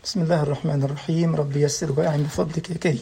بسم الله الرحمن الرحيم رب يسر وأعن بفضلك يا كريم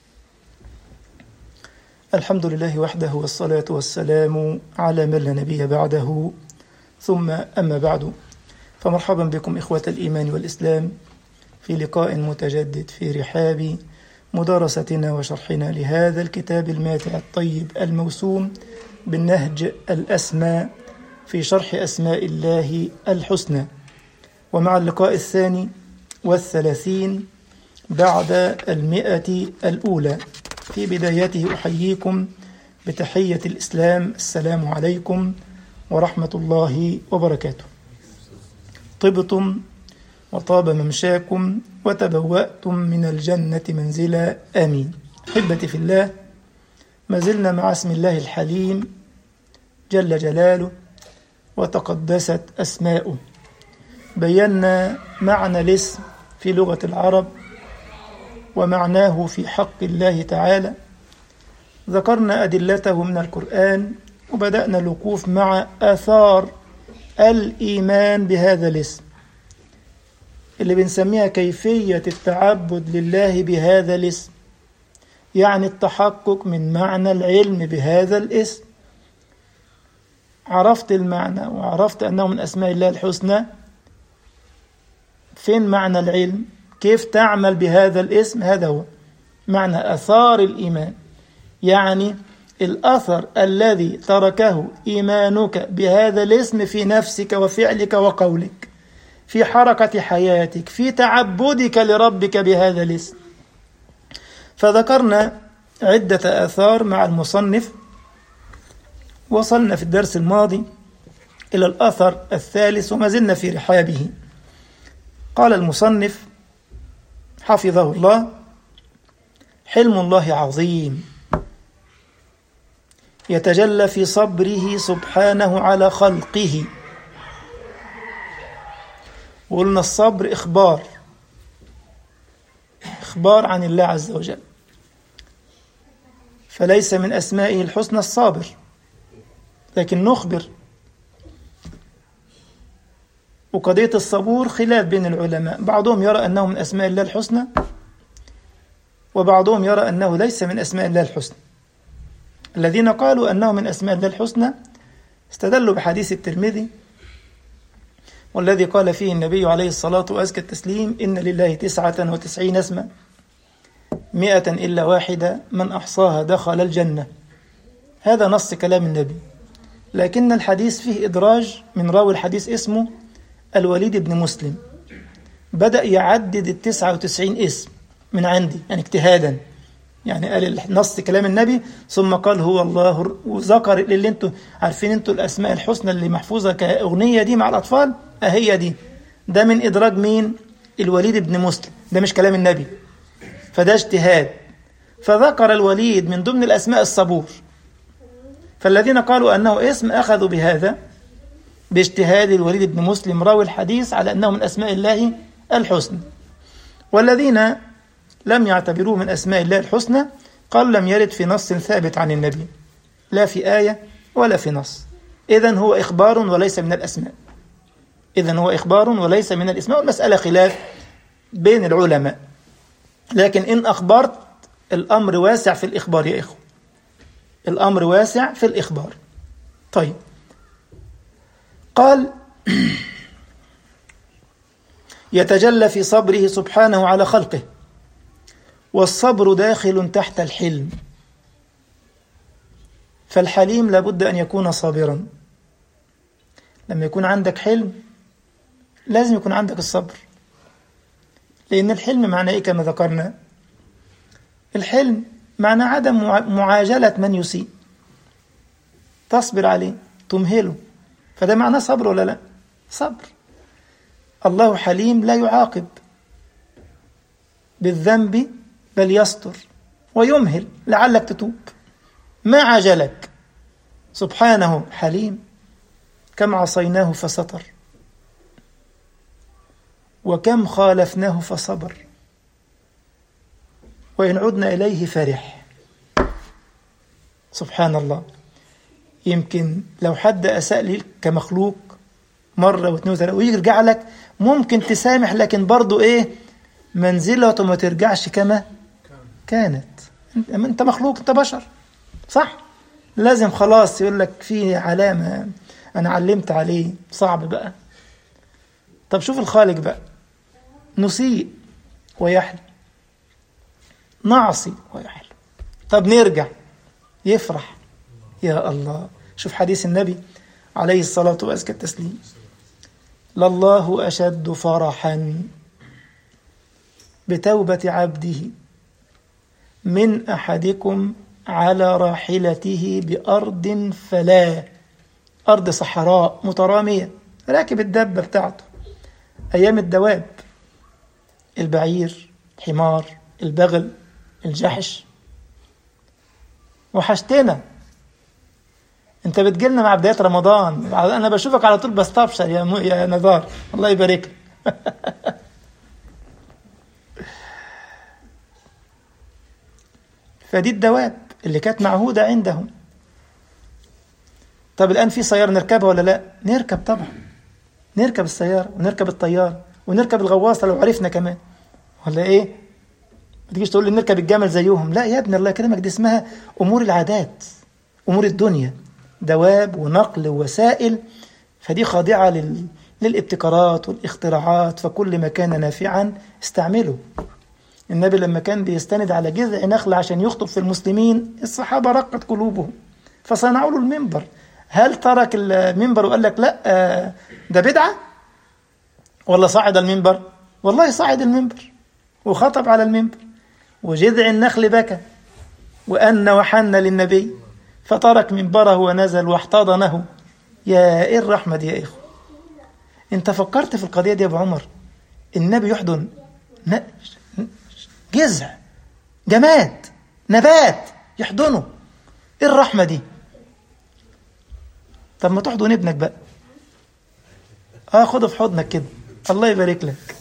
الحمد لله وحده والصلاة والسلام على من لا نبي بعده ثم أما بعد فمرحبا بكم إخوة الإيمان والإسلام في لقاء متجدد في رحاب مدارستنا وشرحنا لهذا الكتاب الماتع الطيب الموسوم بالنهج الأسمى في شرح أسماء الله الحسنى ومع اللقاء الثاني والثلاثين بعد المئة الأولى في بدايته أحييكم بتحية الإسلام السلام عليكم ورحمة الله وبركاته طبتم وطاب ممشاكم وتبوأتم من الجنة منزلا آمين أحبتي في الله ما زلنا مع اسم الله الحليم جل جلاله وتقدست أسماؤه بينا معنى الاسم في لغة العرب ومعناه في حق الله تعالى ذكرنا أدلته من القرآن وبدأنا الوقوف مع آثار الإيمان بهذا الاسم اللي بنسميها كيفية التعبد لله بهذا الاسم يعني التحقق من معنى العلم بهذا الاسم عرفت المعنى وعرفت أنه من أسماء الله الحسنى فين معنى العلم كيف تعمل بهذا الاسم هذا هو معنى أثار الإيمان يعني الأثر الذي تركه إيمانك بهذا الاسم في نفسك وفعلك وقولك في حركة حياتك في تعبدك لربك بهذا الاسم فذكرنا عدة آثار مع المصنف وصلنا في الدرس الماضي إلى الأثر الثالث وما زلنا في رحابه قال المصنف حفظه الله حلم الله عظيم يتجلى في صبره سبحانه على خلقه وقلنا الصبر إخبار إخبار عن الله عز وجل فليس من أسمائه الحسنى الصابر لكن نخبر وقضية الصبور خلاف بين العلماء بعضهم يرى أنه من أسماء الله الحسنى وبعضهم يرى أنه ليس من أسماء الله الحسنى الذين قالوا أنه من أسماء الله الحسنى استدلوا بحديث الترمذي والذي قال فيه النبي عليه الصلاة وأزكى التسليم إن لله تسعة وتسعين اسما مئة إلا واحدة من أحصاها دخل الجنة هذا نص كلام النبي لكن الحديث فيه إدراج من راوي الحديث اسمه الوليد بن مسلم بدأ يعدد التسعة وتسعين اسم من عندي يعني اجتهادا يعني قال نص كلام النبي ثم قال هو الله وذكر اللي انتوا عارفين انتوا الاسماء الحسنى اللي محفوظه كاغنيه دي مع الاطفال اهي دي ده من ادراج مين الوليد بن مسلم ده مش كلام النبي فده اجتهاد فذكر الوليد من ضمن الاسماء الصبور فالذين قالوا انه اسم اخذوا بهذا باجتهاد الوليد بن مسلم راوي الحديث على انه من اسماء الله الحسنى والذين لم يعتبروه من أسماء الله الحسنى قال لم يرد في نص ثابت عن النبي لا في آية ولا في نص إذا هو إخبار وليس من الأسماء إذا هو إخبار وليس من الأسماء والمسألة خلاف بين العلماء لكن إن أخبرت الأمر واسع في الإخبار يا إخوة الأمر واسع في الإخبار طيب قال يتجلى في صبره سبحانه على خلقه والصبر داخل تحت الحلم فالحليم لابد أن يكون صابرا لما يكون عندك حلم لازم يكون عندك الصبر لأن الحلم معناه إيه كما ذكرنا الحلم معناه عدم معاجلة من يسيء تصبر عليه تمهله فده معناه صبر ولا لا صبر الله حليم لا يعاقب بالذنب بل يستر ويمهل لعلك تتوب ما عجلك سبحانه حليم كم عصيناه فستر وكم خالفناه فصبر وإن عدنا إليه فرح سبحان الله يمكن لو حد أساء لي كمخلوق مرة واثنين وثلاثة ويرجع لك ممكن تسامح لكن برضه إيه منزلة وما ترجعش كما كانت انت مخلوق انت بشر صح لازم خلاص يقول لك في علامة انا علمت عليه صعب بقى طب شوف الخالق بقى نسيء ويحلم نعصي ويحلم طب نرجع يفرح يا الله شوف حديث النبي عليه الصلاة وأزكى التسليم لله أشد فرحا بتوبة عبده من أحدكم على راحلته بأرض فلا أرض صحراء مترامية راكب الدبة بتاعته أيام الدواب البعير الحمار البغل الجحش وحشتنا انت بتجيلنا مع بداية رمضان انا بشوفك على طول بستبشر يا م... يا نزار الله يبارك لك فدي الدواب اللي كانت معهودة عندهم طب الآن في سيارة نركبها ولا لا نركب طبعا نركب السيارة ونركب الطيارة ونركب الغواصة لو عرفنا كمان ولا ايه ما تجيش تقول لي نركب الجمل زيهم لا يا ابني الله يكرمك دي اسمها امور العادات امور الدنيا دواب ونقل ووسائل فدي خاضعة لل... للابتكارات والاختراعات فكل ما كان نافعا استعمله النبي لما كان بيستند على جذع نخل عشان يخطب في المسلمين الصحابة رقت قلوبهم فصنعوا له المنبر هل ترك المنبر وقال لك لا ده بدعة ولا صعد المنبر والله صعد المنبر وخطب على المنبر وجذع النخل بكى وأن وحن للنبي فترك منبره ونزل واحتضنه يا ايه الرحمة دي يا إخوة انت فكرت في القضية دي يا أبو عمر النبي يحضن جذع جماد نبات يحضنه ايه الرحمة دي طب ما تحضن ابنك بقى اه خده في حضنك كده الله يبارك لك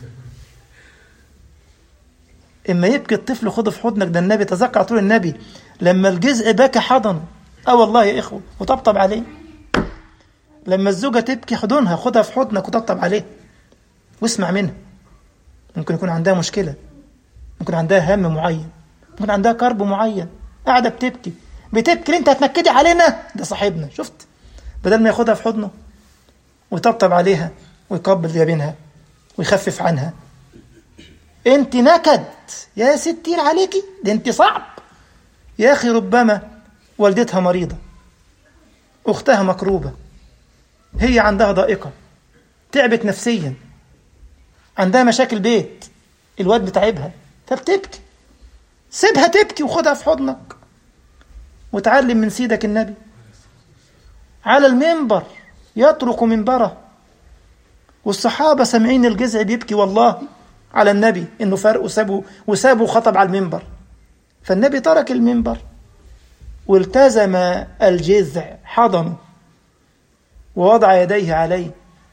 اما يبكي الطفل خده في حضنك ده النبي تذكر طول النبي لما الجزء بكى حضنه اه والله يا اخوه وطبطب عليه لما الزوجه تبكي حضنها خدها في حضنك وطبطب عليه واسمع منها ممكن يكون عندها مشكله ممكن عندها هم معين ممكن عندها كرب معين قاعده بتبكي بتبكي انت هتنكدي علينا ده صاحبنا شفت بدل ما ياخدها في حضنه ويطبطب عليها ويقبل جبينها ويخفف عنها انت نكد يا ستير عليكي ده انت صعب يا اخي ربما والدتها مريضة اختها مكروبة هي عندها ضائقة تعبت نفسيا عندها مشاكل بيت الواد بتعبها فبتبكي سيبها تبكي وخدها في حضنك وتعلم من سيدك النبي على المنبر يترك منبره والصحابة سامعين الجزع بيبكي والله على النبي انه فرق وسابه وسابه وخطب على المنبر فالنبي ترك المنبر والتزم الجذع حضنه ووضع يديه عليه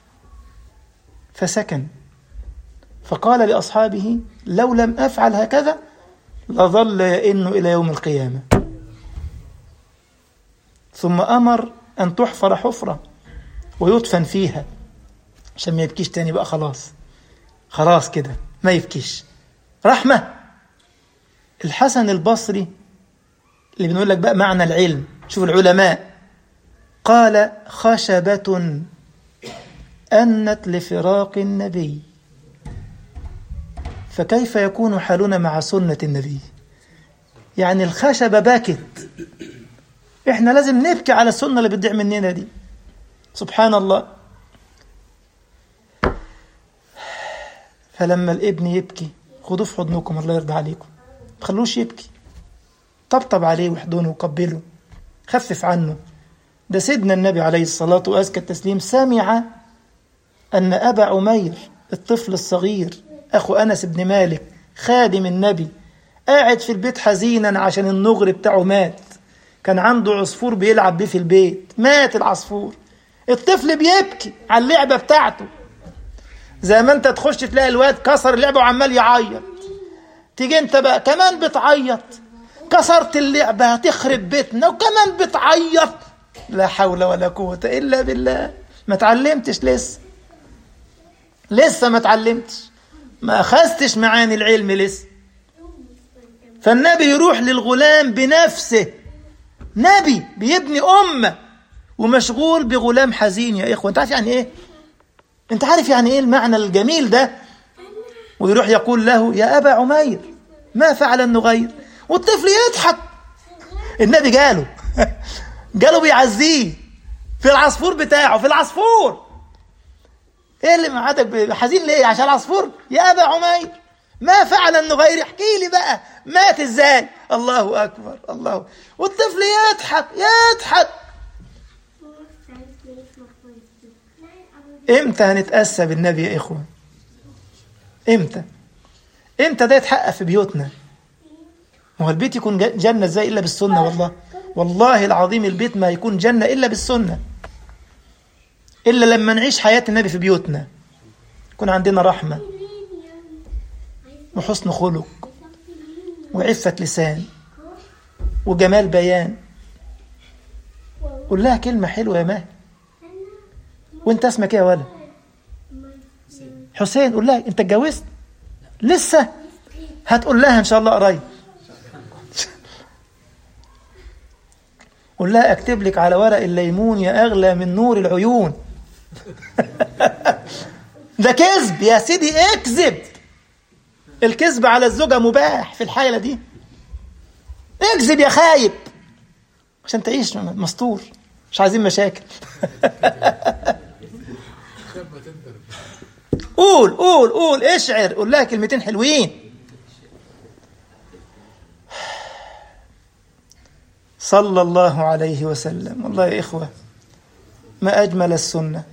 فسكن فقال لأصحابه لو لم أفعل هكذا لظل يئن إلى يوم القيامة ثم أمر أن تحفر حفرة ويدفن فيها عشان ما يبكيش تاني بقى خلاص خلاص كده ما يبكيش رحمة الحسن البصري اللي بنقول لك بقى معنى العلم شوف العلماء قال خشبة أنت لفراق النبي فكيف يكون حالنا مع سنة النبي يعني الخشبة باكت احنا لازم نبكي على السنة اللي بتضيع مننا دي سبحان الله فلما الابن يبكي خدوه في حضنكم الله يرضى عليكم ما تخلوش يبكي طبطب عليه واحضنه وقبله خفف عنه ده سيدنا النبي عليه الصلاة وأزكى التسليم سمع أن أبا عمير الطفل الصغير أخو أنس بن مالك خادم النبي قاعد في البيت حزينا عشان النغر بتاعه مات كان عنده عصفور بيلعب بيه في البيت مات العصفور الطفل بيبكي على اللعبة بتاعته زي ما انت تخش تلاقي الواد كسر اللعبة وعمال يعيط تيجي انت بقى كمان بتعيط كسرت اللعبة هتخرب بيتنا وكمان بتعيط لا حول ولا قوة إلا بالله ما تعلمتش لسه لسه ما تعلمتش ما أخذتش معاني العلم لسه فالنبي يروح للغلام بنفسه نبي بيبني أمة ومشغول بغلام حزين يا إخوة أنت عارف يعني إيه أنت عارف يعني إيه المعنى الجميل ده ويروح يقول له يا أبا عمير ما فعل النغير والطفل يضحك النبي جاله جاله بيعزيه في العصفور بتاعه في العصفور ايه اللي معادك حزين ليه عشان العصفور يا ابا عمير ما فعل النغير احكي لي بقى مات ازاي الله اكبر الله والطفل يضحك يضحك امتى هنتاسى بالنبي يا اخوه امتى امتى ده يتحقق في بيوتنا ما هو البيت يكون جنة ازاي إلا بالسنة والله والله العظيم البيت ما يكون جنة إلا بالسنة إلا لما نعيش حياة النبي في بيوتنا يكون عندنا رحمة وحسن خلق وعفة لسان وجمال بيان قول لها كلمة حلوة يا ماهر وانت اسمك ايه يا ولد حسين قول لها انت اتجوزت لسه هتقول لها ان شاء الله قريب قول لها اكتب لك على ورق الليمون يا اغلى من نور العيون ده كذب يا سيدي اكذب الكذب على الزوجة مباح في الحالة دي اكذب يا خايب عشان تعيش مستور مش عايزين مشاكل قول قول قول اشعر قول لها كلمتين حلوين صلى الله عليه وسلم والله يا إخوة ما أجمل السنة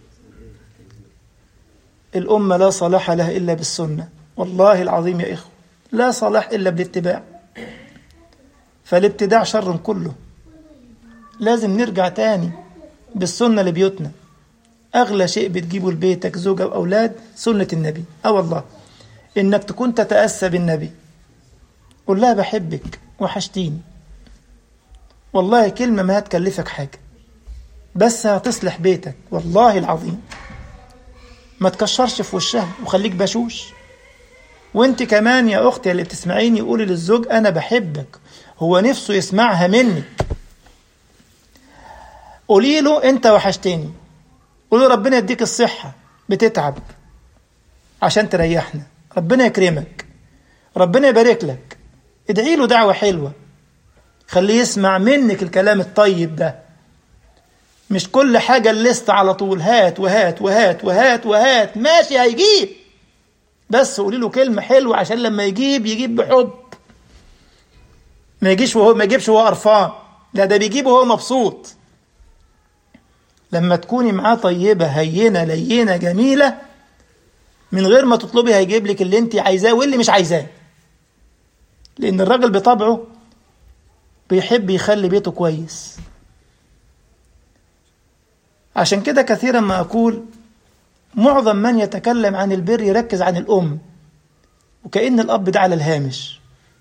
الأمة لا صلاح لها إلا بالسنة والله العظيم يا إخوة لا صلاح إلا بالاتباع فالابتداع شر كله لازم نرجع تاني بالسنة لبيوتنا أغلى شيء بتجيبه لبيتك زوجة وأولاد سنة النبي أه والله إنك تكون تتأسى بالنبي قول لها بحبك وحشتيني والله كلمة ما هتكلفك حاجة بس هتصلح بيتك والله العظيم ما تكشرش في وشها وخليك بشوش وانت كمان يا اختي اللي بتسمعيني قولي للزوج انا بحبك هو نفسه يسمعها منك قولي له انت وحشتني قولي ربنا يديك الصحة بتتعب عشان تريحنا ربنا يكرمك ربنا يبارك لك ادعي له دعوة حلوة خليه يسمع منك الكلام الطيب ده مش كل حاجة الليست على طول هات وهات وهات وهات وهات ماشي هيجيب بس قولي له كلمة حلوة عشان لما يجيب يجيب بحب ما يجيش وهو ما يجيبش وهو قرفان لا ده بيجيب وهو مبسوط لما تكوني معاه طيبة هينة لينة جميلة من غير ما تطلبي هيجيب لك اللي انت عايزاه واللي مش عايزاه لأن الراجل بطبعه بيحب يخلي بيته كويس عشان كده كثيرا ما أقول معظم من يتكلم عن البر يركز عن الأم وكأن الأب ده على الهامش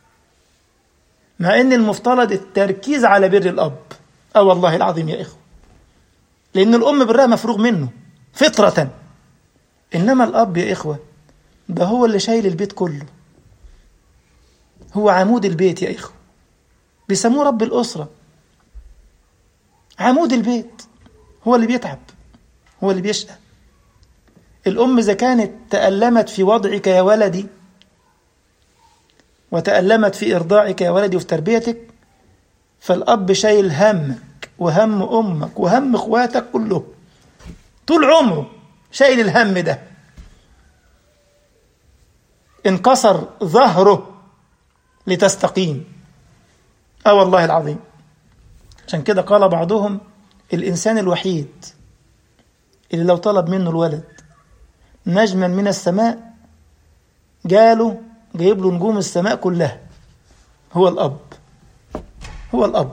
مع أن المفترض التركيز على بر الأب أه والله العظيم يا إخوة لأن الأم برها مفروغ منه فطرة إنما الأب يا إخوة ده هو اللي شايل البيت كله هو عمود البيت يا إخوة بيسموه رب الأسرة عمود البيت هو اللي بيتعب هو اللي بيشقى الأم إذا كانت تألمت في وضعك يا ولدي وتألمت في إرضاعك يا ولدي وفي تربيتك فالأب شايل همك وهم أمك وهم إخواتك كله طول عمره شايل الهم ده انكسر ظهره لتستقيم اه والله العظيم عشان كده قال بعضهم الإنسان الوحيد اللي لو طلب منه الولد نجما من السماء جاله جايب له نجوم السماء كلها هو الأب هو الأب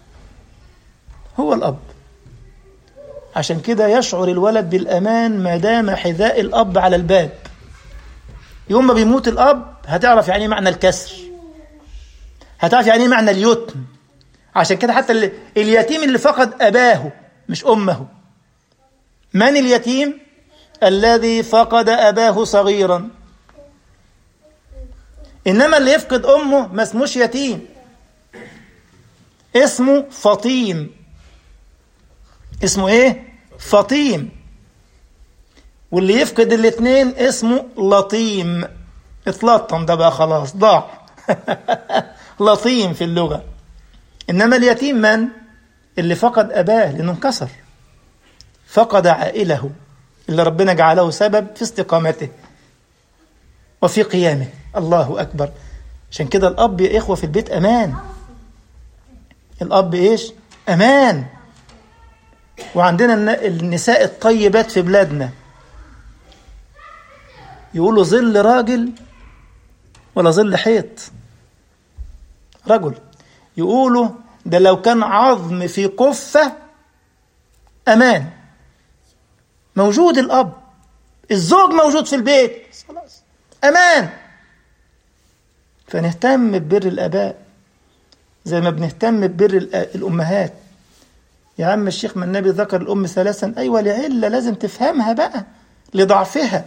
هو الأب عشان كده يشعر الولد بالأمان ما دام حذاء الأب على الباب يوم ما بيموت الأب هتعرف يعني معنى الكسر هتعرف يعني معنى اليتم عشان كده حتى اليتيم اللي فقد أباه مش أمه من اليتيم الذي فقد أباه صغيرا إنما اللي يفقد أمه ما اسموش يتيم اسمه فطيم اسمه ايه فطيم واللي يفقد الاثنين اسمه لطيم اتلطم ده بقى خلاص ضاع لطيم في اللغة إنما اليتيم من؟ اللي فقد أباه لأنه انكسر فقد عائله اللي ربنا جعله سبب في استقامته وفي قيامه الله أكبر عشان كده الأب يا إخوة في البيت أمان الأب إيش؟ أمان وعندنا النساء الطيبات في بلادنا يقولوا ظل راجل ولا ظل حيط رجل يقولوا ده لو كان عظم في قفة أمان موجود الأب الزوج موجود في البيت خلاص أمان فنهتم ببر الآباء زي ما بنهتم ببر الأمهات يا عم الشيخ ما النبي ذكر الأم ثلاثا أيوة لعلة لازم تفهمها بقى لضعفها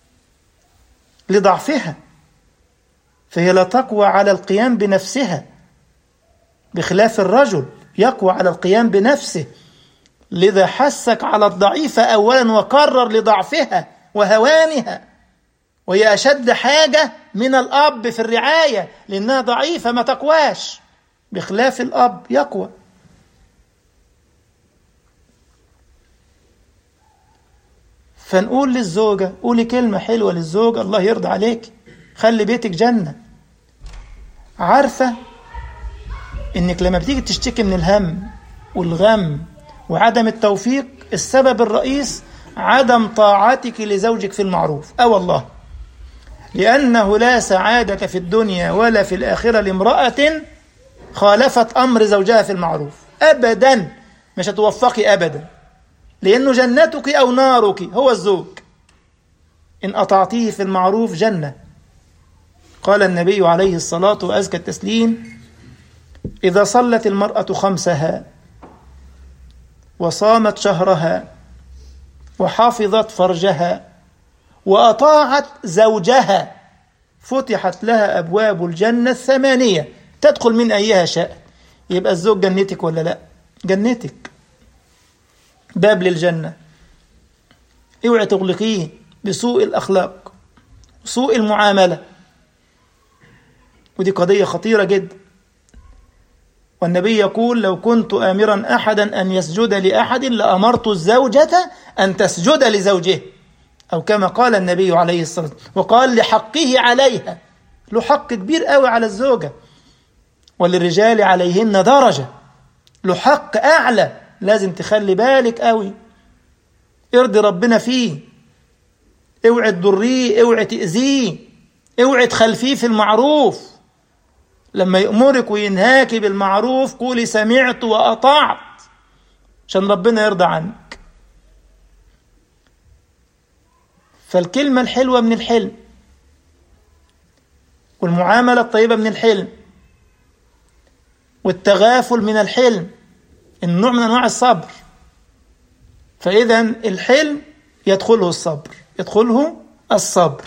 لضعفها فهي لا تقوى على القيام بنفسها بخلاف الرجل يقوى على القيام بنفسه لذا حسك على الضعيفة أولا وقرر لضعفها وهوانها وهي أشد حاجة من الأب في الرعاية لأنها ضعيفة ما تقواش بخلاف الأب يقوى فنقول للزوجة قولي كلمة حلوة للزوج الله يرضى عليك خلي بيتك جنة عارفة انك لما بتيجي تشتكي من الهم والغم وعدم التوفيق السبب الرئيس عدم طاعتك لزوجك في المعروف اه والله لأنه لا سعادة في الدنيا ولا في الآخرة لامرأة خالفت أمر زوجها في المعروف أبدا مش هتوفقي أبدا لأنه جنتك أو نارك هو الزوج إن أطعتيه في المعروف جنة قال النبي عليه الصلاة وأزكى التسليم إذا صلت المرأة خمسها وصامت شهرها وحافظت فرجها وأطاعت زوجها فتحت لها أبواب الجنة الثمانية تدخل من أيها شاء يبقى الزوج جنتك ولا لا جنتك باب للجنة اوعي تغلقيه بسوء الأخلاق سوء المعاملة ودي قضية خطيرة جدا والنبي يقول لو كنت آمرا أحدا أن يسجد لأحد لأمرت الزوجة أن تسجد لزوجه أو كما قال النبي عليه الصلاة والسلام وقال لحقه عليها له حق كبير قوي على الزوجة وللرجال عليهن درجة له حق أعلى لازم تخلي بالك قوي ارضي ربنا فيه اوعي تضريه اوعي تأذيه اوعي تخلفيه في المعروف لما يأمرك وينهاك بالمعروف قولي سمعت وأطعت عشان ربنا يرضى عنك فالكلمة الحلوة من الحلم والمعاملة الطيبة من الحلم والتغافل من الحلم النوع من أنواع الصبر فإذا الحلم يدخله الصبر يدخله الصبر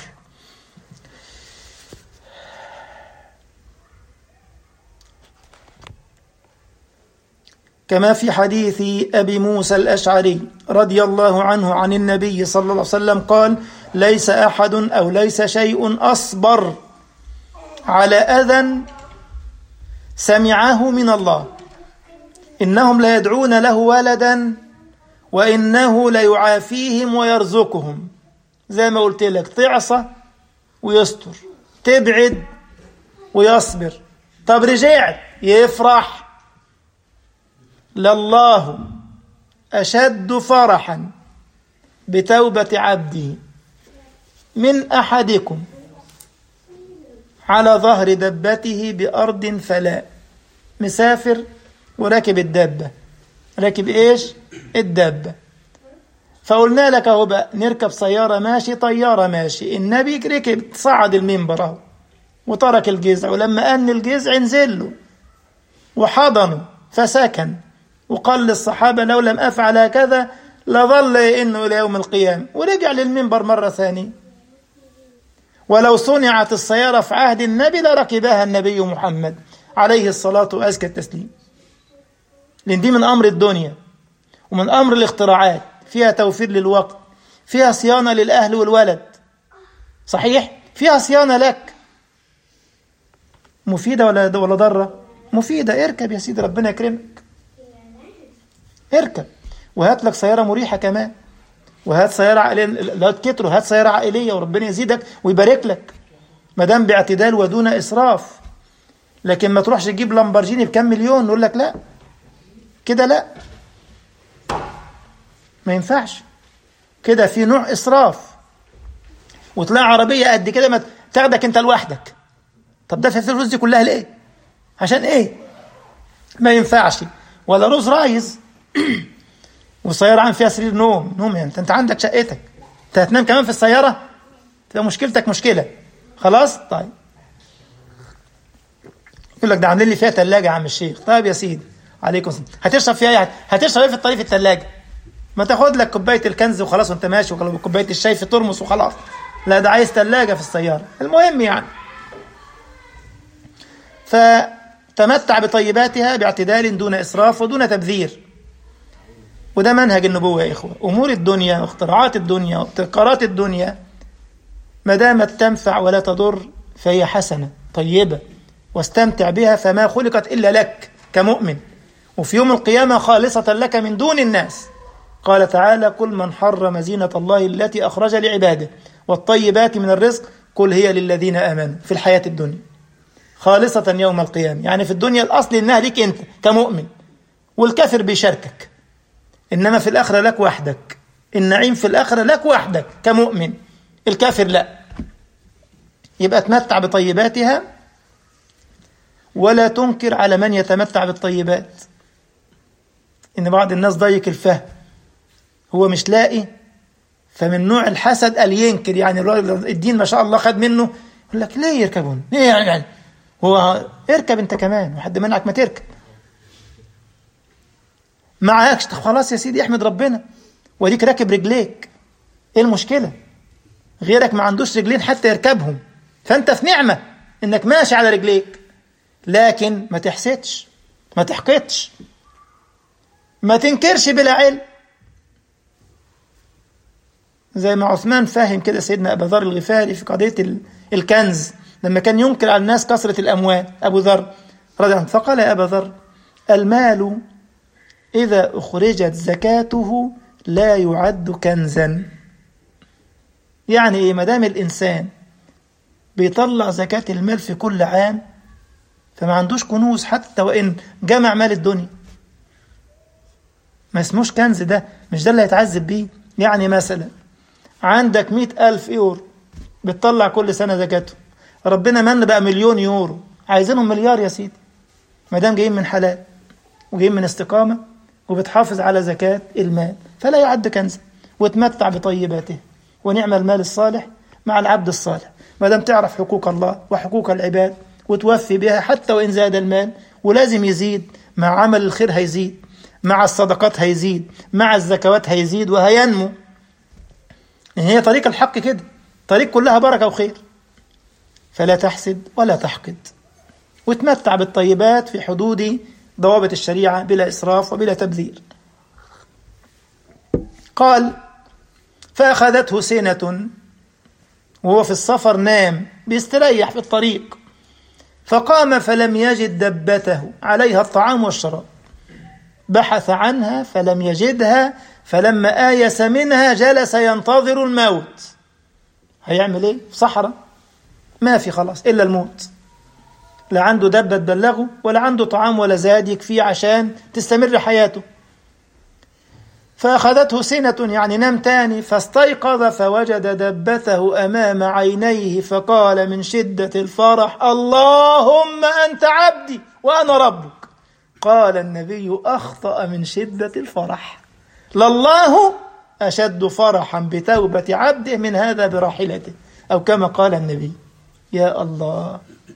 كما في حديث أبي موسى الأشعري رضي الله عنه عن النبي صلى الله عليه وسلم قال ليس أحد أو ليس شيء أصبر على أذى سمعه من الله إنهم لا يدعون له ولدا وإنه ليعافيهم ويرزقهم زي ما قلت لك تعصى ويستر تبعد ويصبر طب رجعت يفرح لله أشد فرحا بتوبة عبده من أحدكم على ظهر دبته بأرض فلاء مسافر وراكب الدابة راكب إيش الدابة فقلنا لك اهو بقى نركب سيارة ماشي طيارة ماشي النبي ركب صعد المنبر اهو وترك الجذع ولما أن الجذع نزل له وحضنه فسكن وقال للصحابة لو لم أفعل هكذا لظل يئن إلى يوم القيامة ورجع للمنبر مرة ثانية ولو صنعت السيارة في عهد النبي لركبها النبي محمد عليه الصلاة وأزكى التسليم لأن دي من أمر الدنيا ومن أمر الاختراعات فيها توفير للوقت فيها صيانة للأهل والولد صحيح فيها صيانة لك مفيدة ولا ولا ضارة مفيدة اركب يا سيدي ربنا يكرمك اركب وهات لك سيارة مريحة كمان وهات سيارة عائلية لا تكتروا هات سيارة عائلية وربنا يزيدك ويبارك لك ما دام باعتدال ودون إسراف لكن ما تروحش تجيب لامبرجيني بكام مليون نقول لك لا كده لا ما ينفعش كده في نوع إسراف وتلاقي عربية قد كده ما تاخدك أنت لوحدك طب ده الفلوس دي كلها ليه؟ عشان إيه؟ ما ينفعش ولا روز رايز والسيارة عام فيها سرير نوم نوم يعني انت عندك شقتك انت هتنام كمان في السيارة تبقى مشكلتك مشكلة خلاص طيب يقول لك ده عاملين لي فيها ثلاجة يا عم الشيخ طيب يا سيدي عليكم السلام هتشرب فيها يعني هتشرب ايه في الطريق في الثلاجة ما تاخد لك كوباية الكنز وخلاص وانت ماشي وكوباية الشاي في ترمس وخلاص لا ده عايز ثلاجة في السيارة المهم يعني فتمتع بطيباتها باعتدال دون إسراف ودون تبذير وده منهج النبوة يا إخوة أمور الدنيا واختراعات الدنيا وابتكارات الدنيا ما دامت تنفع ولا تضر فهي حسنة طيبة واستمتع بها فما خلقت إلا لك كمؤمن وفي يوم القيامة خالصة لك من دون الناس قال تعالى كل من حرم زينة الله التي أخرج لعباده والطيبات من الرزق قل هي للذين آمنوا في الحياة الدنيا خالصة يوم القيامة يعني في الدنيا الأصل إنها ليك أنت كمؤمن والكافر بيشاركك إنما في الآخرة لك وحدك النعيم في الآخرة لك وحدك كمؤمن الكافر لا يبقى تمتع بطيباتها ولا تنكر على من يتمتع بالطيبات إن بعض الناس ضيق الفهم هو مش لاقي فمن نوع الحسد قال ينكر يعني الراجل الدين ما شاء الله خد منه يقول لك ليه يركبون؟ ليه يعني هو اركب انت كمان وحد منعك ما تركب معاكش خلاص يا سيدي احمد ربنا وديك راكب رجليك ايه المشكله غيرك ما عندوش رجلين حتى يركبهم فانت في نعمه انك ماشي على رجليك لكن ما تحسدش ما تحقدش ما تنكرش بلا علم زي ما عثمان فاهم كده سيدنا ابا ذر الغفاري في قضيه الكنز لما كان ينكر على الناس كثره الاموال ابو ذر رضي الله فقال يا ابا ذر المال إذا أخرجت زكاته لا يعد كنزا يعني إيه مدام الإنسان بيطلع زكاة المال في كل عام فما عندوش كنوز حتى وإن جمع مال الدنيا ما اسموش كنز ده مش ده اللي هيتعذب بيه يعني مثلا عندك مئة ألف يورو بتطلع كل سنة زكاته ربنا من بقى مليون يورو عايزينهم مليار يا سيدي ما دام جايين من حلال وجايين من استقامة وبتحافظ على زكاة المال فلا يعد كنزا وتمتع بطيباته ونعم المال الصالح مع العبد الصالح ما دام تعرف حقوق الله وحقوق العباد وتوفي بها حتى وإن زاد المال ولازم يزيد مع عمل الخير هيزيد مع الصدقات هيزيد مع الزكوات هيزيد وهينمو إن هي طريق الحق كده طريق كلها بركة وخير فلا تحسد ولا تحقد وتمتع بالطيبات في حدود ضوابط الشريعة بلا إسراف وبلا تبذير قال فأخذته سنة وهو في السفر نام بيستريح في الطريق فقام فلم يجد دبته عليها الطعام والشراب بحث عنها فلم يجدها فلما آيس منها جلس ينتظر الموت هيعمل ايه في صحراء ما في خلاص إلا الموت لا عنده دبة تبلغه ولا عنده طعام ولا زاد يكفيه عشان تستمر حياته فأخذته سنة يعني نام تاني فاستيقظ فوجد دبته أمام عينيه فقال من شدة الفرح اللهم أنت عبدي وأنا ربك قال النبي أخطأ من شدة الفرح لله أشد فرحا بتوبة عبده من هذا براحلته أو كما قال النبي يا الله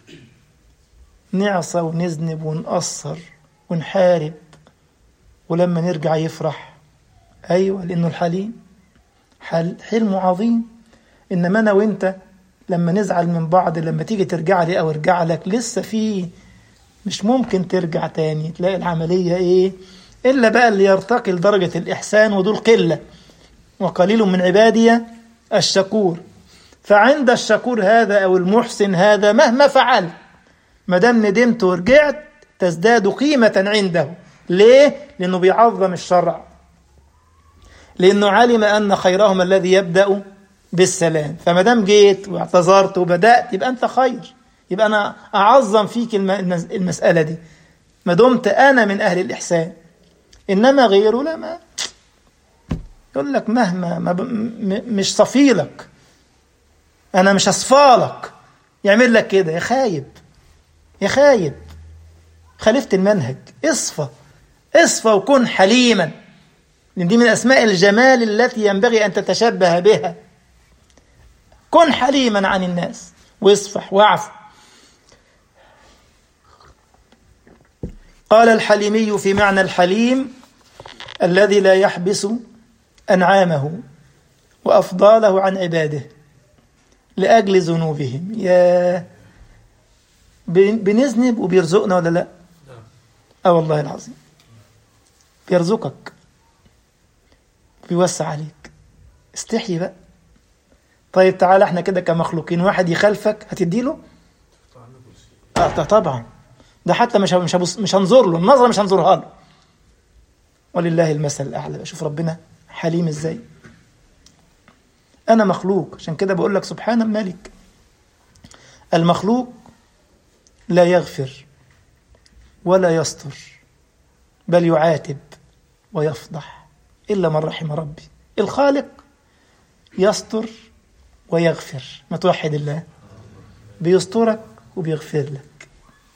نعصى ونذنب ونقصر ونحارب ولما نرجع يفرح أيوة لأنه الحليم حل حلم عظيم إنما أنا وإنت لما نزعل من بعض لما تيجي ترجع لي او ارجع لك لسه في مش ممكن ترجع تاني تلاقي العملية ايه الا بقى اللي يرتقي لدرجة الاحسان ودول قلة وقليل من عبادي الشكور فعند الشكور هذا او المحسن هذا مهما فعل ما دام ندمت ورجعت تزداد قيمة عنده ليه؟ لأنه بيعظم الشرع لأنه علم أن خيرهم الذي يبدأ بالسلام فما دام جيت واعتذرت وبدأت يبقى أنت خير يبقى أنا أعظم فيك المسألة دي ما دمت أنا من أهل الإحسان إنما غيره لا ما يقول لك مهما ما ب... م... مش صفيلك أنا مش أصفالك يعمل لك كده يا خايب يا خايب خالفت المنهج اصفى اصفى وكن حليما لان دي من اسماء الجمال التي ينبغي ان تتشبه بها كن حليما عن الناس واصفح واعف قال الحليمي في معنى الحليم الذي لا يحبس انعامه وافضاله عن عباده لاجل ذنوبهم يا بنذنب وبيرزقنا ولا لا اه والله العظيم بيرزقك بيوسع عليك استحي بقى طيب تعالى احنا كده كمخلوقين واحد يخالفك هتديله اه طبعا ده حتى مش مش مش هنظر له النظره مش هنظرها له ولله المثل الاعلى شوف ربنا حليم ازاي انا مخلوق عشان كده بقول لك سبحان الملك المخلوق لا يغفر ولا يستر بل يعاتب ويفضح إلا من رحم ربي الخالق يستر ويغفر ما توحد الله بيسترك وبيغفر لك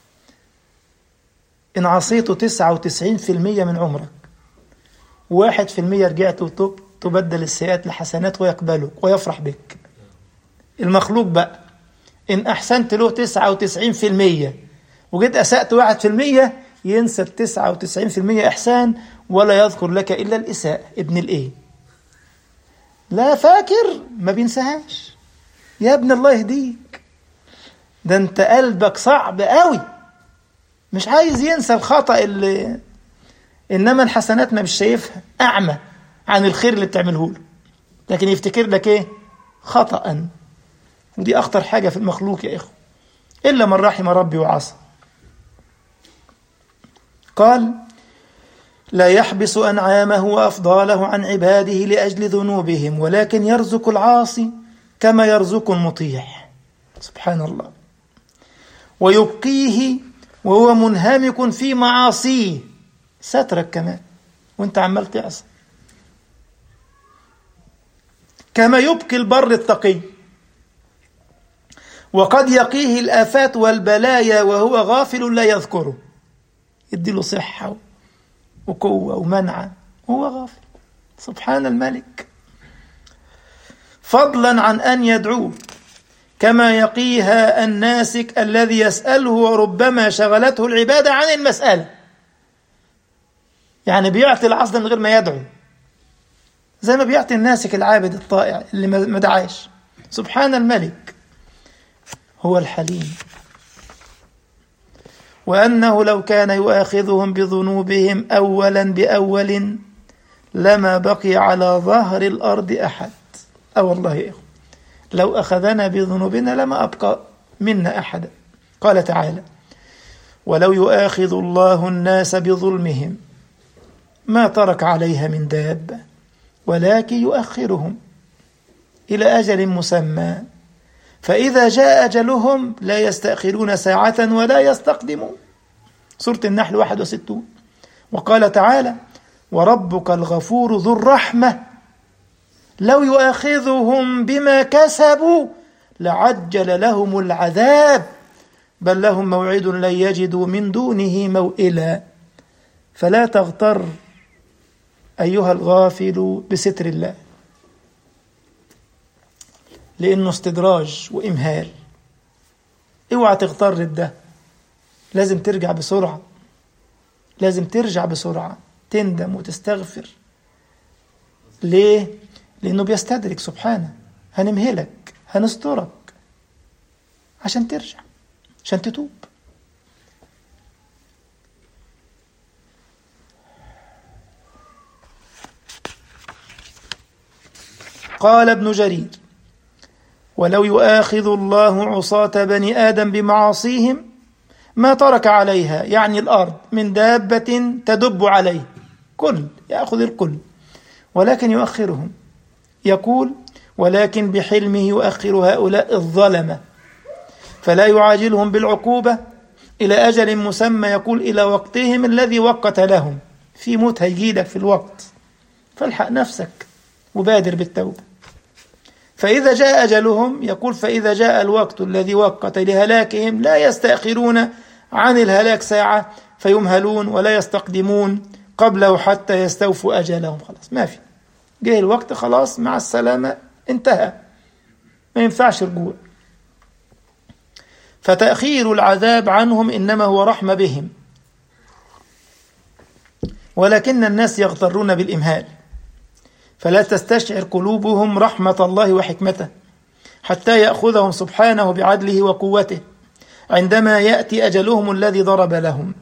إن عصيته تسعة وتسعين في المية من عمرك واحد في المية رجعت وتوب تبدل السيئات لحسنات ويقبلك ويفرح بك المخلوق بقى إن أحسنت له تسعة وتسعين في المية وجيت أسأت واحد في المية ينسى التسعة وتسعين في المية إحسان ولا يذكر لك إلا الإساءة ابن الإيه لا فاكر ما بينساهاش يا ابن الله يهديك ده انت قلبك صعب قوي مش عايز ينسى الخطأ اللي إنما الحسنات ما مش شايفها أعمى عن الخير اللي بتعمله له لكن يفتكر لك إيه خطأ ودي أخطر حاجة في المخلوق يا إخوة إلا من رحم ربي وعصى قال لا يحبس أنعامه وأفضاله عن عباده لأجل ذنوبهم ولكن يرزق العاصي كما يرزق المطيع سبحان الله ويبقيه وهو منهمك في معاصيه سترك كمان وانت عمال تعصي كما يبقي البر التقي وقد يقيه الآفات والبلايا وهو غافل لا يذكره يديله صحة وقوة ومنعة وهو غافل سبحان الملك فضلا عن أن يدعوه كما يقيها الناسك الذي يسأله وربما شغلته العبادة عن المسألة يعني بيعطي العصر من غير ما يدعو زي ما بيعطي الناسك العابد الطائع اللي ما دعاش سبحان الملك هو الحليم وأنه لو كان يؤاخذهم بذنوبهم أولا بأول لما بقي على ظهر الأرض أحد أو والله يا إخوة لو أخذنا بذنوبنا لما أبقى منا أحدا قال تعالى ولو يؤاخذ الله الناس بظلمهم ما ترك عليها من دابة ولكن يؤخرهم إلى أجل مسمى فإذا جاء أجلهم لا يستأخرون ساعة ولا يستقدمون سورة النحل 61 وقال تعالى وربك الغفور ذو الرحمة لو يؤاخذهم بما كسبوا لعجل لهم العذاب بل لهم موعد لن يجدوا من دونه موئلا فلا تغتر أيها الغافل بستر الله لأنه استدراج وإمهال اوعى تغتر بده لازم ترجع بسرعة لازم ترجع بسرعة تندم وتستغفر ليه؟ لأنه بيستدرك سبحانه هنمهلك هنسترك عشان ترجع عشان تتوب قال ابن جرير ولو يؤاخذ الله عصاة بني آدم بمعاصيهم ما ترك عليها يعني الأرض من دابة تدب عليه كل يأخذ الكل ولكن يؤخرهم يقول ولكن بحلمه يؤخر هؤلاء الظلمة فلا يعاجلهم بالعقوبة إلى أجل مسمى يقول إلى وقتهم الذي وقت لهم في موت هيجيلك في الوقت فالحق نفسك وبادر بالتوبة فإذا جاء أجلهم يقول فإذا جاء الوقت الذي وقت لهلاكهم لا يستأخرون عن الهلاك ساعة فيمهلون ولا يستقدمون قبله حتى يستوفوا أجلهم خلاص ما في جه الوقت خلاص مع السلامة انتهى ما ينفعش رجوع فتأخير العذاب عنهم إنما هو رحمة بهم ولكن الناس يغترون بالإمهال فلا تستشعر قلوبهم رحمة الله وحكمته حتى يأخذهم سبحانه بعدله وقوته عندما يأتي أجلهم الذي ضرب لهم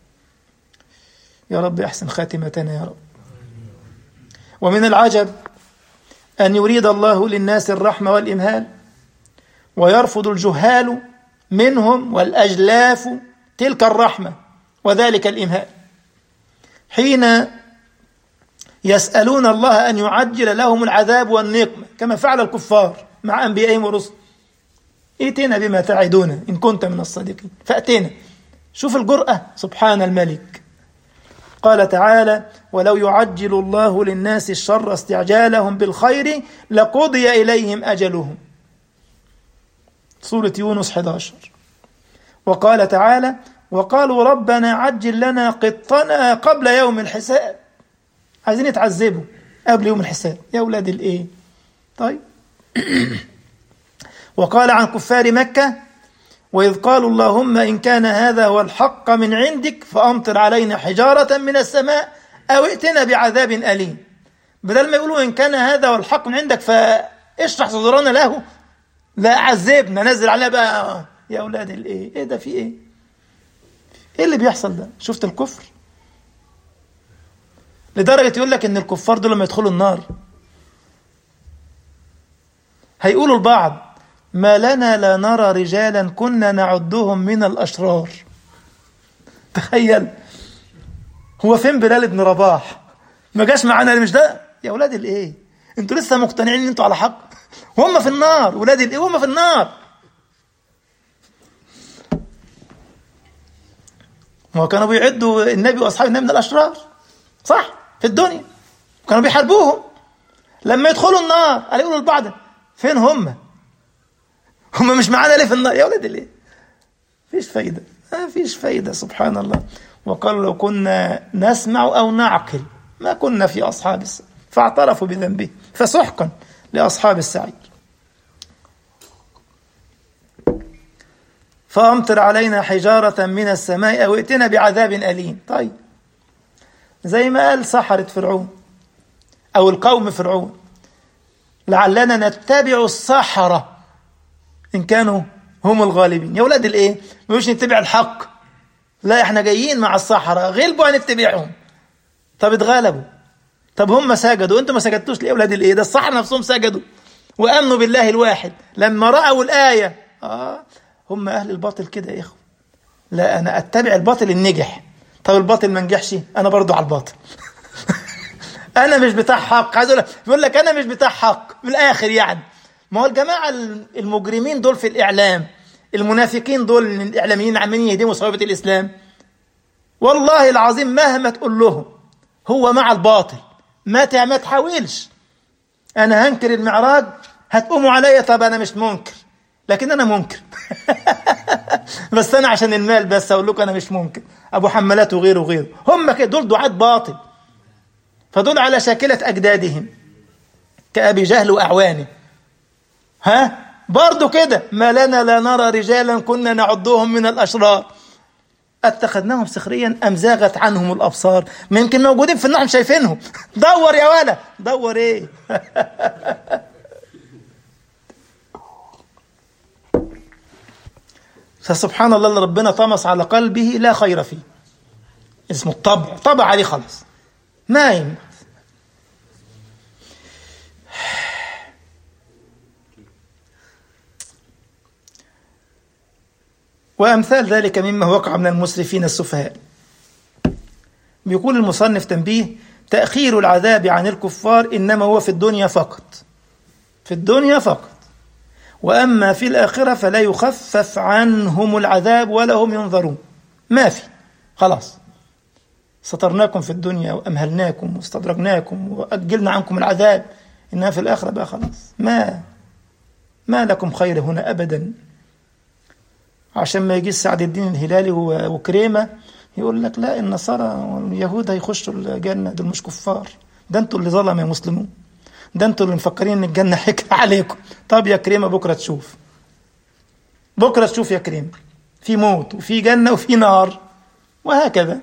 يا رب أحسن خاتمتنا يا رب ومن العجب أن يريد الله للناس الرحمة والإمهال ويرفض الجهال منهم والأجلاف تلك الرحمة وذلك الإمهال حين يسألون الله أن يعجل لهم العذاب والنقمة كما فعل الكفار مع أنبيائهم ورسل ائتنا بما تعدون إن كنت من الصادقين فأتينا شوف الجرأة سبحان الملك قال تعالى ولو يعجل الله للناس الشر استعجالهم بالخير لقضي إليهم أجلهم سورة يونس 11 وقال تعالى وقالوا ربنا عجل لنا قطنا قبل يوم الحساب عايزين يتعذبوا قبل يوم الحساب يا أولاد الإيه طيب وقال عن كفار مكة وإذ قالوا اللهم إن كان هذا هو الحق من عندك فأمطر علينا حجارة من السماء أو ائتنا بعذاب أليم بدل ما يقولوا إن كان هذا هو الحق من عندك فاشرح صدورنا له لا عذبنا نزل علينا بقى يا أولاد الإيه إيه ده في إيه إيه اللي بيحصل ده شفت الكفر لدرجة يقول لك إن الكفار دول لما يدخلوا النار هيقولوا البعض ما لنا لا نرى رجالا كنا نعدهم من الأشرار تخيل هو فين بلال بن رباح ما جاش معانا مش ده يا ولاد الايه انتوا لسه مقتنعين ان انتوا على حق وهم في النار ولاد الايه وهم في النار هو كانوا بيعدوا النبي واصحاب النبي من الاشرار صح في الدنيا كانوا بيحاربوهم لما يدخلوا النار قال يقولوا لبعض فين هم هم مش معانا ليه في النار يا ولد ليه فيش فايدة ما فيش فايدة سبحان الله وقالوا لو كنا نسمع أو نعقل ما كنا في أصحاب السعير فاعترفوا بذنبه فسحقا لأصحاب السعير فأمطر علينا حجارة من السماء أو ائتنا بعذاب أليم طيب زي ما قال سحرة فرعون أو القوم فرعون لعلنا نتبع السحرة إن كانوا هم الغالبين يا ولاد الإيه مش نتبع الحق لا إحنا جايين مع السحرة غلبوا هنتبعهم طب اتغلبوا طب هم سجدوا انتوا ما سجدتوش ليه يا ولاد الايه ده السحرة نفسهم سجدوا وامنوا بالله الواحد لما راوا الايه اه هم اهل الباطل كده يا اخوه لا انا اتبع الباطل النجح طب الباطل ما نجحش انا برضو على الباطل انا مش بتاع حق عايز اقول لك بيقول لك انا مش بتاع حق من الاخر يعني ما هو الجماعه المجرمين دول في الاعلام المنافقين دول الاعلاميين عمالين يهدموا صعوبه الاسلام والله العظيم مهما تقول لهم هو مع الباطل ما ما تحاولش انا هنكر المعراج هتقوموا عليا طب انا مش منكر لكن انا منكر بس انا عشان المال بس اقول لكم انا مش منكر ابو حمالات وغيره وغيره هم كده دول دعاة باطل فدول على شاكلة اجدادهم كابي جهل واعوانه ها برضو كده ما لنا لا نرى رجالا كنا نعدهم من الاشرار اتخذناهم سخريا ام زاغت عنهم الابصار ما يمكن موجودين في النعم شايفينهم دور يا ولا دور ايه فسبحان الله اللي ربنا طمس على قلبه لا خير فيه اسمه الطبع طبع عليه خلاص ما ينفع وأمثال ذلك مما وقع من المسرفين السفهاء بيقول المصنف تنبيه تأخير العذاب عن الكفار إنما هو في الدنيا فقط في الدنيا فقط وأما في الآخرة فلا يخفف عنهم العذاب ولا هم ينظرون ما في خلاص سترناكم في الدنيا وأمهلناكم واستدرجناكم وأجلنا عنكم العذاب إنها في الآخرة بقى خلاص ما ما لكم خير هنا أبدا عشان ما يجي سعد الدين الهلالي وكريمة يقول لك لا النصارى واليهود هيخشوا الجنة دول مش كفار ده انتوا اللي ظلم يا مسلمون ده انتوا اللي مفكرين ان الجنة حكر عليكم طب يا كريمة بكرة تشوف بكرة تشوف يا كريمة في موت وفي جنة وفي نار وهكذا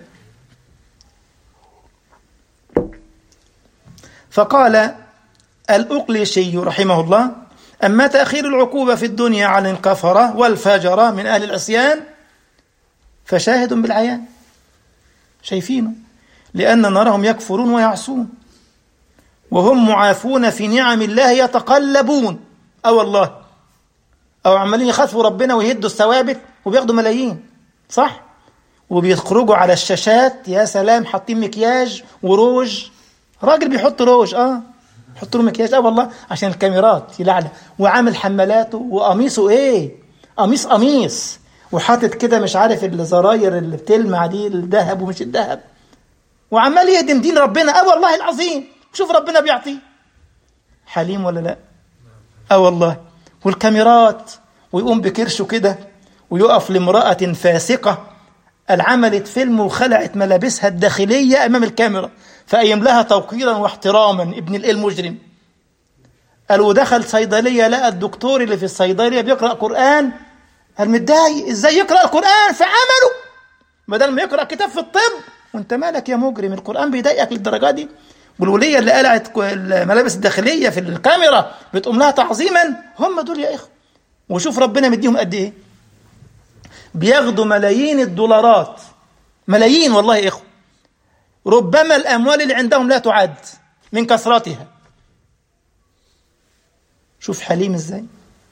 فقال الأقليشي رحمه الله أما تأخير العقوبة في الدنيا عن الكفرة والفجرة من أهل العصيان فشاهد بالعيان شايفينه لأن نراهم يكفرون ويعصون وهم معافون في نعم الله يتقلبون أو الله أو عمالين يخافوا ربنا ويهدوا الثوابت وبياخدوا ملايين صح وبيخرجوا على الشاشات يا سلام حاطين مكياج وروج راجل بيحط روج اه يحط له مكياج اه والله عشان الكاميرات يلعلى وعامل حمالاته وقميصه ايه قميص قميص وحاطط كده مش عارف الزراير اللي بتلمع دي الذهب ومش الذهب وعمال يهدم دين ربنا اه والله العظيم شوف ربنا بيعطيه حليم ولا لا اه والله والكاميرات ويقوم بكرشه كده ويقف لامرأة فاسقة العملت فيلم وخلعت ملابسها الداخلية أمام الكاميرا فقيم لها توقيرا واحتراما ابن الإيه المجرم قال ودخل صيدلية لقى الدكتور اللي في الصيدلية بيقرأ قرآن قال متضايق ازاي يقرأ القرآن في عمله بدل ما يقرأ كتاب في الطب وانت مالك يا مجرم القرآن بيضايقك للدرجة دي والولية اللي قلعت الملابس الداخلية في الكاميرا بتقوم لها تعظيما هم دول يا إخوة وشوف ربنا مديهم قد إيه بياخدوا ملايين الدولارات ملايين والله يا إخوة ربما الأموال اللي عندهم لا تعد من كثرتها شوف حليم ازاي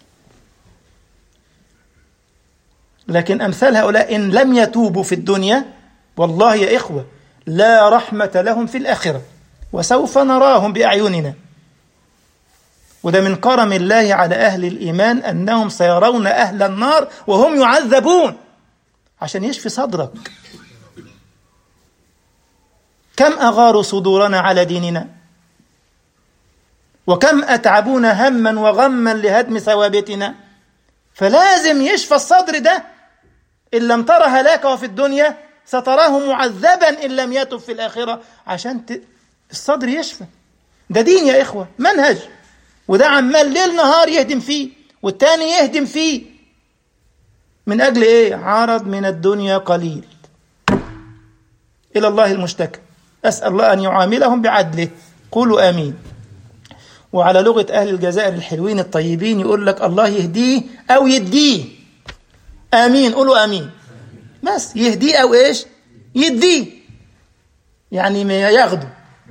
لكن أمثال هؤلاء إن لم يتوبوا في الدنيا والله يا إخوة لا رحمة لهم في الآخرة وسوف نراهم بأعيننا وده من كرم الله على أهل الإيمان أنهم سيرون أهل النار وهم يعذبون عشان يشفي صدرك كم أغاروا صدورنا على ديننا وكم أتعبونا هما وغما لهدم ثوابتنا فلازم يشفى الصدر ده إن لم ترى هلاكه في الدنيا ستراه معذبا إن لم يتب في الآخرة عشان ت... الصدر يشفى ده دين يا إخوة منهج وده عمال ليل نهار يهدم فيه والتاني يهدم فيه من أجل إيه عرض من الدنيا قليل إلى الله المشتكى أسأل الله أن يعاملهم بعدله قولوا آمين وعلى لغة أهل الجزائر الحلوين الطيبين يقول لك الله يهديه أو يديه آمين قولوا آمين بس يهديه أو إيش يديه يعني ما ياخده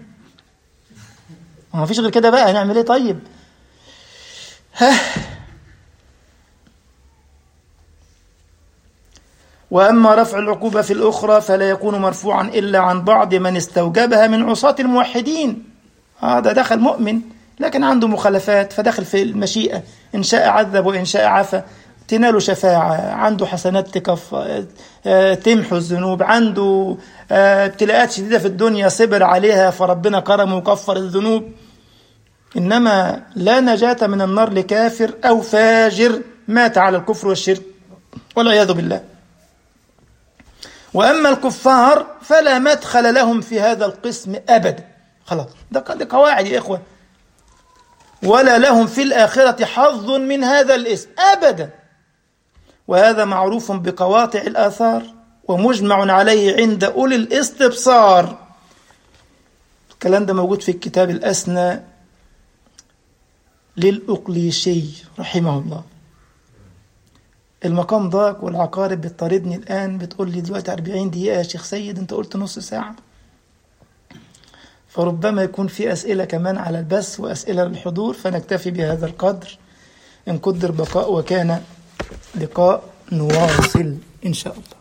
ما فيش غير كده بقى هنعمل ايه طيب ها وأما رفع العقوبة في الأخرى فلا يكون مرفوعا إلا عن بعض من استوجبها من عصاة الموحدين هذا دخل مؤمن لكن عنده مخالفات فدخل في المشيئة إن شاء عذب وإن شاء عفى تنال شفاعة عنده حسنات تكف تمحو الذنوب عنده ابتلاءات شديدة في الدنيا صبر عليها فربنا كرمه وكفر الذنوب إنما لا نجاة من النار لكافر أو فاجر مات على الكفر والشرك والعياذ بالله وأما الكفار فلا مدخل لهم في هذا القسم أبدا خلاص ده قواعد يا إخوة ولا لهم في الآخرة حظ من هذا الاسم أبدا وهذا معروف بقواطع الآثار ومجمع عليه عند أولي الاستبصار الكلام ده موجود في الكتاب الأسنى للأقليشي رحمه الله المقام ضاق والعقارب بتطاردني الآن بتقول لي دلوقتي 40 دقيقة يا شيخ سيد أنت قلت نص ساعة فربما يكون في أسئلة كمان على البث وأسئلة للحضور فنكتفي بهذا القدر إن قدر بقاء وكان لقاء نواصل إن شاء الله